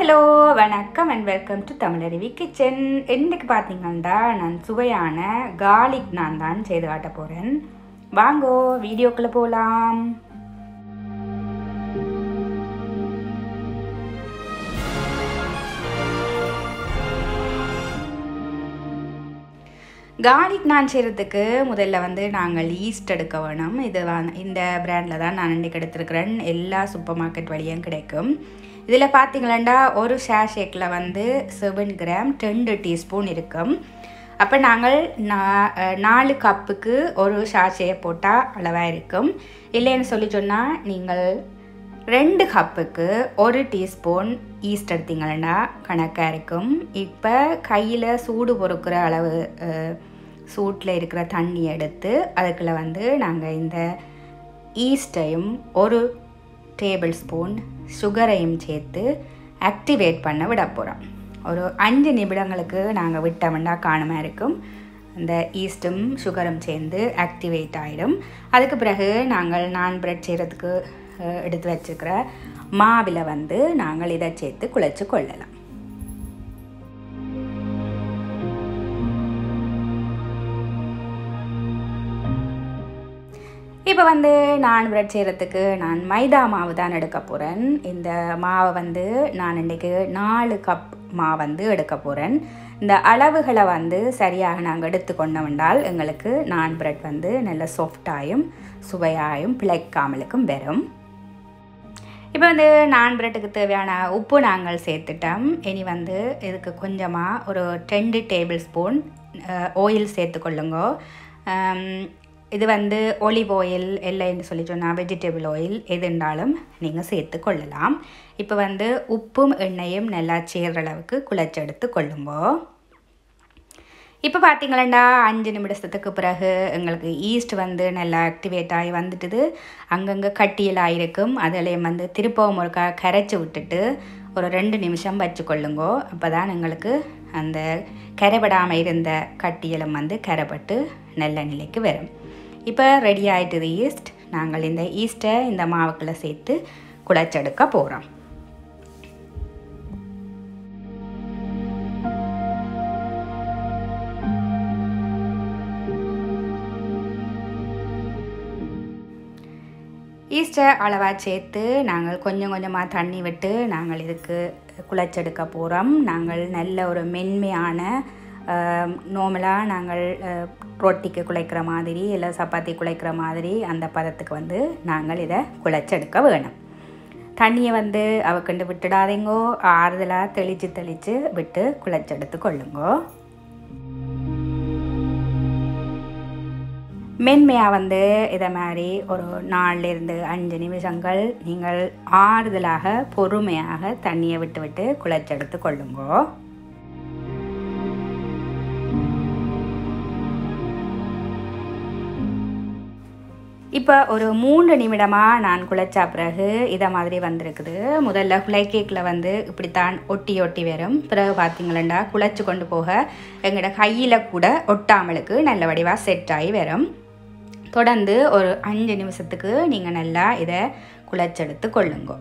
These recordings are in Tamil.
ஹலோ வணக்கம் and welcome to Tamilaruvi kitchen இன்றைக்கு பார்த்தீங்கன்னா நான் சுவையான கார்லிக் நான் தான் செய்து காட்ட போகிறேன் வாங்கோ வீடியோக்குள்ளே போகலாம் கார்லிக் நான் செய்கிறதுக்கு முதல்ல வந்து நாங்கள் ஈஸ்ட் எடுக்க வேணும் இது வ- இந்த பிராண்டில் தான் நான் இன்றைக்கி எடுத்துருக்கிறேன் எல்லா சூப்பர் மார்க்கெட் வழியும் கிடைக்கும் இதில் பார்த்தீங்களா ஒரு ஷேஷேக்கில் வந்து செவன் கிராம் ரெண்டு டீஸ்பூன் இருக்கும் அப்போ நாங்கள் நா- அஹ், நாலு கப்புக்கு ஒரு ஷாஷையை போட்டால் அளவாக இருக்கும் இல்லைன்னு சொல்லி சொன்னால் நீங்கள் ரெண்டு கப்புக்கு ஒரு டீஸ்பூன் ஈஸ்ட் எடுத்தீங்கன்னா கணக்காக இருக்கும் இப்போ கையில் சூடு பொறுக்கிற அளவு சூட்டில் இருக்கிற தண்ணி எடுத்து அதுக்குள்ள வந்து நாங்கள் இந்த ஈஸ்டையும் ஒரு டேபிள் ஸ்பூன் சுகரையும் சேர்த்து ஆக்டிவேட் பண்ண விட போகிறோம் ஒரு அஞ்சு நிமிடங்களுக்கு நாங்கள் விட்டோம்னா காணுமா இருக்கும் அந்த ஈஸ்ட்டும் சுகரும் சேர்ந்து ஆக்டிவேட் ஆகிடும் அதுக்கு பிறகு நாங்கள் நான் பிரெட் செய்கிறதுக்கு அஹ், எடுத்து வச்சுக்கிற மாவில் வந்து நாங்கள் இதை சேர்த்து குழைச்சி கொள்ளலாம் இப்போ வந்து நான் பிரெட் செய்கிறதுக்கு நான் மைதா மாவு தான் எடுக்க போகிறேன் இந்த மாவை வந்து நான் இன்றைக்கு நாலு கப் மாவு வந்து எடுக்க போகிறேன் இந்த அளவுகளை வந்து சரியாக நாங்கள் எடுத்துக்கொண்டோம்னால் எங்களுக்கு நான் பிரெட் வந்து நல்ல சாஃப்டாயும் சுவையாயும் பிழைக்காமலுக்கும் வரும் இப்போ வந்து நான் பிரெட்டுக்கு தேவையான உப்பு நாங்கள் சேர்த்துட்டோம் இனி வந்து இதுக்கு கொஞ்சமாக ஒரு ரெண்டு டேபிள் ஸ்பூன் ஆயில் சேர்த்துக்கொள்ளுங்க ஆம், இது வந்து ஒலிவ் ஆயில் இல்லைன்னு சொல்லி சொன்னால் வெஜிடபிள் ஆயில் எது இருந்தாலும் நீங்கள் சேர்த்து கொள்ளலாம் இப்போ வந்து உப்பும் எண்ணெயும் நல்லா சேர்ற அளவுக்கு குழைச்செடுத்து கொள்ளுங்க இப்போ பார்த்தீங்களா அஞ்சு நிமிடத்துக்கு பிறகு எங்களுக்கு ஈஸ்ட் வந்து நல்லா ஆக்டிவேட் ஆகி வந்துட்டுது அங்கங்கே கட்டியலாக இருக்கும் அதிலையும் வந்து திருப்பவும் ஒருக்கா கரைச்சி விட்டுட்டு ஒரு ரெண்டு நிமிஷம் வச்சுக்கொள்ளுங்கோ அப்போ தான் எங்களுக்கு அந்த கரைபடாமல் இருந்த கட்டியலும் வந்து கரைப்பட்டு நல்ல நிலைக்கு வரும் இப்போ ரெடி ஆயிட்டுது ஈஸ்ட் நாங்கள் இந்த ஈஸ்ட்டை இந்த மாவுக்குள்ளே சேர்த்து குழைச்செடுக்க போகிறோம் ஈஸ்டை அளவாக சேர்த்து நாங்கள் கொஞ்சம் கொஞ்சமாக தண்ணி விட்டு நாங்கள் இதுக்கு குழைச்செடுக்க போகிறோம் நாங்கள் நல்ல ஒரு மென்மையான நார்மலாக நாங்கள் அஹ், ரொட்டிக்கு குழைக்கிற மாதிரி இல்லை சப்பாத்தி குழைக்கிற மாதிரி அந்த பதத்துக்கு வந்து நாங்கள் இதை குழைச்செடுக்க வேணும் தண்ணியை வந்து அவக்கண்டு விட்டுடாதீங்கோ ஆறுதலாக தெளித்து தெளித்து விட்டு குழைச்செடுத்து கொள்ளுங்கோ மென்மையாக வந்து இதை மாதிரி ஒரு நாலுலேருந்து அஞ்சு நிமிஷங்கள் நீங்கள் ஆறுதலாக பொறுமையாக தண்ணியை விட்டு விட்டு குழைச்செடுத்து கொள்ளுங்கோ இப்போ ஒரு மூன்று நிமிடமாக நான் குழைச்சா பிறகு இதை மாதிரி வந்திருக்குது முதல்ல குலை கேக்கில் வந்து இப்படித்தான் ஒட்டி ஒட்டி வரும் பிறகு பார்த்தீங்களா குழைச்சி கொண்டு போக எங்களோட கையில் கூட ஒட்டாமலுக்கு நல்ல வடிவாக செட் ஆகி வரும் தொடர்ந்து ஒரு அஞ்சு நிமிஷத்துக்கு நீங்கள் நல்லா இதை குழைச்செடுத்து கொள்ளுங்க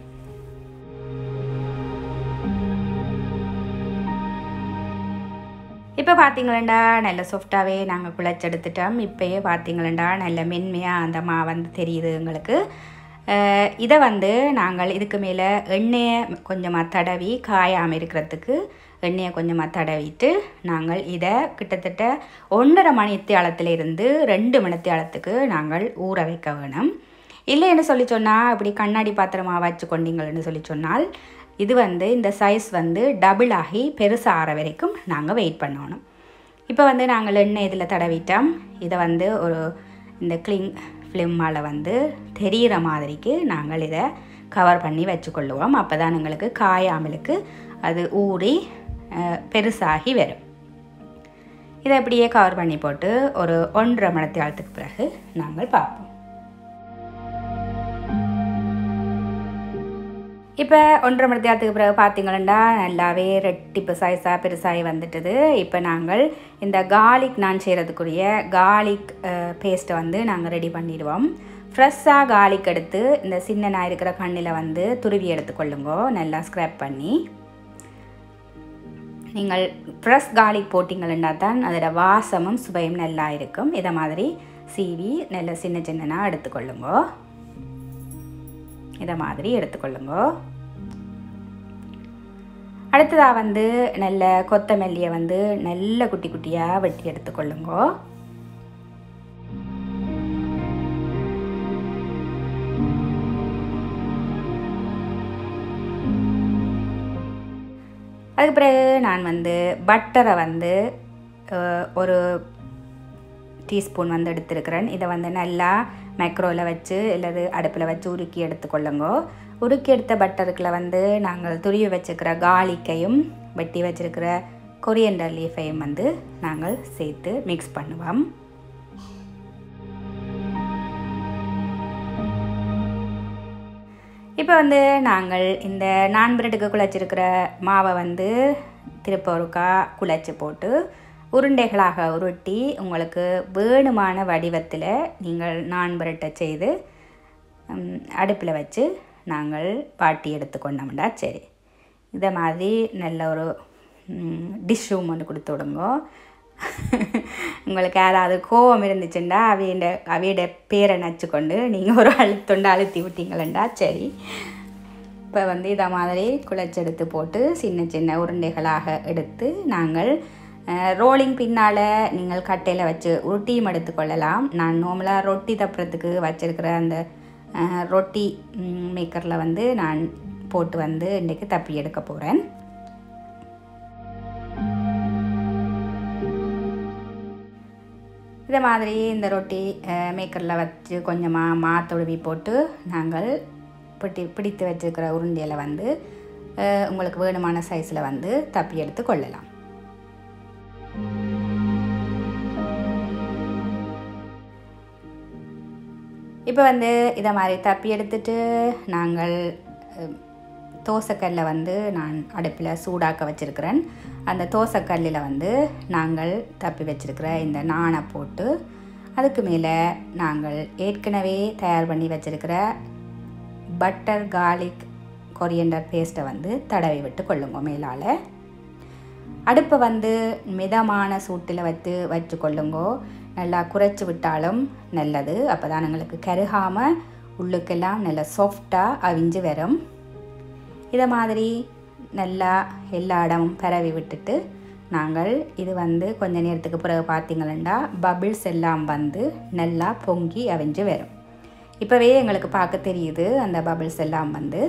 இப்போ பார்த்தீங்களா நல்ல சாஃப்டாகவே நாங்கள் குழைச்செடுத்துட்டோம் இப்போயே பார்த்தீங்களா நல்ல மென்மையாக அந்த மா வந்து தெரியுது எங்களுக்கு அஹ் இதை வந்து நாங்கள் இதுக்கு மேலே எண்ணெயை கொஞ்சமாக தடவி காயாமல் இருக்கிறதுக்கு எண்ணெயை கொஞ்சமாக தடவிட்டு நாங்கள் இதை கிட்டத்தட்ட ஒன்றரை மணி இருந்து ரெண்டு மணித்தியாலத்துக்கு நாங்கள் ஊற வைக்க வேணும் இல்லைன்னு சொல்லி சொன்னால் இப்படி கண்ணாடி பாத்திரமாக வச்சு கொண்டீங்கள்னு சொல்லி சொன்னால் இது வந்து இந்த சைஸ் வந்து டபுள் ஆகி பெருசாக ஆற வரைக்கும் நாங்கள் வெயிட் பண்ணணும் இப்போ வந்து நாங்கள் எண்ணெய் இதில் தடவிட்டோம் இதை வந்து ஒரு இந்த கிளிங் ஃபிலிம்மால் வந்து தெரிகிற மாதிரிக்கு நாங்கள் இதை கவர் பண்ணி வச்சுக்கொள்ளுவோம் அப்போ தான் எங்களுக்கு காயாமலுக்கு அது ஊறி அஹ், பெருசாகி வரும் இதை அப்படியே கவர் பண்ணி போட்டு ஒரு ஒன்றரை மணி நேரத்துக்கு பிறகு நாங்கள் பார்ப்போம் இப்போ ஒன்றரை மணி நேரத்துக்கு பிறகு பார்த்தீங்கன்னா நல்லாவே ரெட்டிப்பு சைஸாக பெருசாகி வந்துட்டுது இப்போ நாங்கள் இந்த கார்லிக் நான் செய்கிறதுக்குரிய கார்லிக் பேஸ்ட்டை வந்து நாங்கள் ரெடி பண்ணிடுவோம் ஃப்ரெஷ்ஷாக காலிக் எடுத்து இந்த சின்ன நான் இருக்கிற கண்ணில் வந்து துருவி எடுத்துக்கொள்ளுங்கோ நல்லா ஸ்க்ராப் பண்ணி நீங்கள் ஃப்ரெஷ் கார்லிக் போட்டிங்கன்னா தான் அதோட வாசமும் சுவையும் நல்லா இருக்கும் இதை மாதிரி சீவி நல்ல சின்ன சின்னனாக எடுத்துக்கொள்ளுங்கோ இதை மாதிரி எடுத்துக்கொள்ளுங்கோ அடுத்ததாக வந்து நல்ல கொத்தமல்லியை வந்து நல்ல குட்டி குட்டியாக வெட்டி எடுத்துக்கொள்ளுங்கோ அதுக்கு பிறகு நான் வந்து பட்டரை வந்து அஹ், ஒரு டீஸ்பூன் வந்து எடுத்திருக்கிறேன் இதை வந்து நல்லா மைக்ரோவில் வச்சு இல்லது அடுப்பில் வச்சு உருக்கி எடுத்துக்கொள்ளுங்கோ உருக்கி எடுத்த பட்டருக்குள்ள வந்து நாங்கள் துருவி வச்சுருக்கிற காலிக்கையும் வெட்டி வச்சிருக்கிற கொரியண்டர் லீஃபையும் வந்து நாங்கள் சேர்த்து மிக்ஸ் பண்ணுவோம் இப்போ வந்து நாங்கள் இந்த நான் பிரெட்டுக்கு குழச்சிருக்கிற மாவை வந்து திருப்ப ஒருக்கா குழச்சி போட்டு உருண்டைகளாக உருட்டி உங்களுக்கு வேணுமான வடிவத்தில் நீங்கள் நான் பிரெட்டை செய்து அடுப்பில் வச்சு நாங்கள் பாட்டி எடுத்துக்கொண்டோம்டா சரி இதை மாதிரி நல்ல ஒரு டிஷ் ரூம் ஒன்று கொடுத்து விடுங்கோ உங்களுக்கு யாராவது கோவம் இருந்துச்சுண்டா அவையோட அவையோட பேரை நச்சுக்கொண்டு நீங்கள் ஒரு அழுத்தொண்டு அழுத்தி விட்டீங்களா சரி இப்போ வந்து இதை மாதிரி குழச்செடுத்து போட்டு சின்ன சின்ன உருண்டைகளாக எடுத்து நாங்கள் ரோலிங் பின்னால் நீங்கள் கட்டையில் வச்சு உருட்டியும் எடுத்துக்கொள்ளலாம் நான் நார்மலாக ரொட்டி தப்புறதுக்கு வச்சுருக்கிற அந்த அஹ், ரொட்டி மேக்கரில் வந்து நான் போட்டு வந்து இன்றைக்கு தப்பி எடுக்க போகிறேன் இதை மாதிரி இந்த ரொட்டி மேக்கரில் வச்சு கொஞ்சமாக மா தொழுவி போட்டு நாங்கள் பிடி பிடித்து வச்சுருக்கிற உருண்டையில் வந்து அஹ், உங்களுக்கு வேணுமான சைஸில் வந்து தப்பி எடுத்து கொள்ளலாம் இப்போ வந்து இதை மாதிரி தப்பி எடுத்துட்டு நாங்கள் அஹ், தோசைக்கல்லை வந்து நான் அடுப்பில் சூடாக்க வச்சுருக்கிறேன் அந்த தோசைக்கல்லில் வந்து நாங்கள் தப்பி வச்சுருக்கிற இந்த நாணை போட்டு அதுக்கு மேலே நாங்கள் ஏற்கனவே தயார் பண்ணி வச்சுருக்கிற பட்டர் கார்லிக் கொரியண்டர் பேஸ்ட்டை வந்து தடவி விட்டு கொள்ளுங்க மேலால் அடுப்பை வந்து மிதமான சூட்டில் வைத்து வச்சு கொள்ளுங்கோ நல்லா குறைச்சி விட்டாலும் நல்லது அப்போ தான் எங்களுக்கு கருகாமல் உள்ளுக்கெல்லாம் நல்லா சாஃப்டாக அவிஞ்சு வரும் இதை மாதிரி நல்லா எல்லா இடமும் பரவி விட்டுட்டு நாங்கள் இது வந்து கொஞ்ச நேரத்துக்கு பிறகு பார்த்தீங்களா பபிள்ஸ் எல்லாம் வந்து நல்லா பொங்கி அவிஞ்சு வரும் இப்போவே எங்களுக்கு பார்க்க தெரியுது அந்த பபிள்ஸ் எல்லாம் வந்து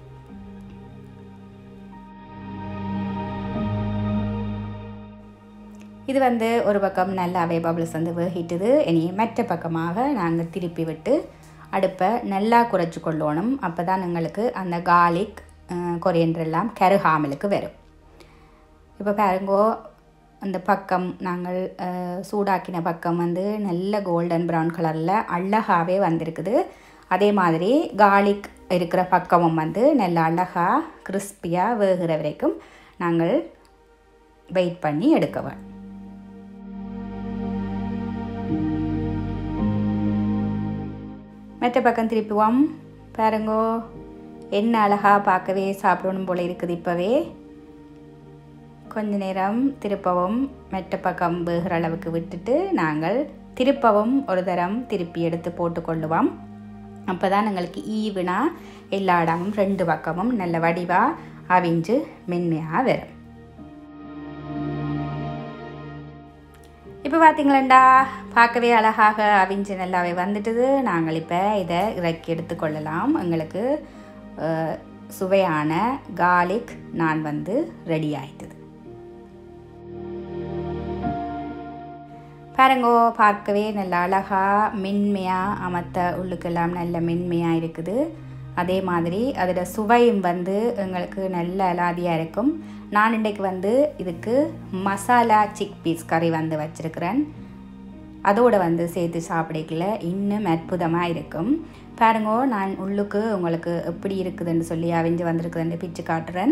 இது வந்து ஒரு பக்கம் நல்லாவே பபிள்ஸ் வந்து வேகிட்டுது இனி மற்ற பக்கமாக நாங்கள் திருப்பி விட்டு அடுப்பை நல்லா குறைச்சி கொள்ளணும் அப்போ தான் எங்களுக்கு அந்த கார்லிக் கொரியண்டர் எல்லாம் கருகாமலுக்கு வரும் இப்போ பாருங்கோ அந்த பக்கம் நாங்கள் அஹ், சூடாக்கின பக்கம் வந்து நல்ல கோல்டன் ப்ரௌன் கலரில் அழகாகவே வந்திருக்குது அதே மாதிரி கார்லிக் இருக்கிற பக்கமும் வந்து நல்ல அழகாக கிறிஸ்பியாக வேகிற வரைக்கும் நாங்கள் வெயிட் பண்ணி எடுக்க வேணும் மற்ற பக்கம் திருப்புவோம் பாருங்கோ என்ன அழகா பார்க்கவே சாப்பிடணும் போல இருக்குது இப்போவே கொஞ்ச நேரம் திருப்பவும் மெட்ட பக்கம் வேகிற அளவுக்கு விட்டுட்டு நாங்கள் திருப்பவும் ஒரு தரம் திருப்பி எடுத்து போட்டுக்கொள்ளுவோம் அப்போ தான் எங்களுக்கு ஈவனாக எல்லா இடமும் ரெண்டு பக்கமும் நல்ல வடிவாக அவிஞ்சு மென்மையாக வரும் இப்போ பார்த்தீங்களா பார்க்கவே அழகாக அவிஞ்சு நல்லாவே வந்துட்டுது நாங்கள் இப்போ இதை இறக்கி எடுத்துக்கொள்ளலாம் எங்களுக்கு அஹ், சுவையான கார்லிக் நான் வந்து ரெடி ஆயிட்டுது பாருங்கோ பார்க்கவே நல்ல அழகாக மென்மையாக அமர்த்த உள்ளுக்கெல்லாம் நல்ல மென்மையாக இருக்குது அதே மாதிரி அதோட சுவையும் வந்து எங்களுக்கு நல்ல அலாதியாக இருக்கும் நான் இன்றைக்கு வந்து இதுக்கு மசாலா சிக் பீஸ் கறி வந்து வச்சுருக்கிறேன் அதோட வந்து சேர்த்து சாப்பிடக்கல இன்னும் அற்புதமாக இருக்கும் பாருங்கோ நான் உள்ளுக்கு உங்களுக்கு எப்படி இருக்குதுன்னு சொல்லி அவிஞ்சு வந்திருக்குதுன்னு பிச்சு காட்டுறேன்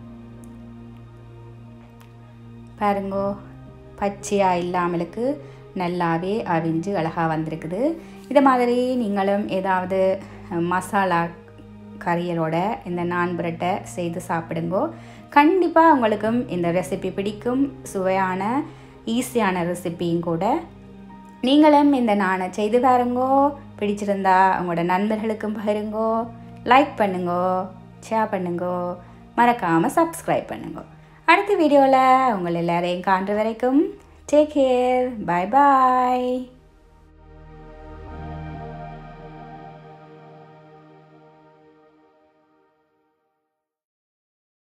பாருங்கோ பச்சையாக இல்லாமலுக்கு நல்லாவே அவிஞ்சு அழகாக வந்திருக்குது இது மாதிரி நீங்களும் ஏதாவது மசாலா கறியலோட இந்த நான் பிரெட்டை செய்து சாப்பிடுங்கோ கண்டிப்பாக உங்களுக்கும் இந்த ரெசிபி பிடிக்கும் சுவையான ஈஸியான ரெசிபியும் கூட நீங்களும் இந்த நானை செய்து பாருங்கோ பிடிச்சிருந்தா உங்களோட நண்பர்களுக்கும் பகிருங்கோ லைக் பண்ணுங்கோ ஷேர் பண்ணுங்கோ மறக்காமல் சப்ஸ்கிரைப் பண்ணுங்கோ அடுத்த வீடியோவில் உங்கள் எல்லாரையும் காண்ற வரைக்கும் டேக் கேர் பாய் பாய்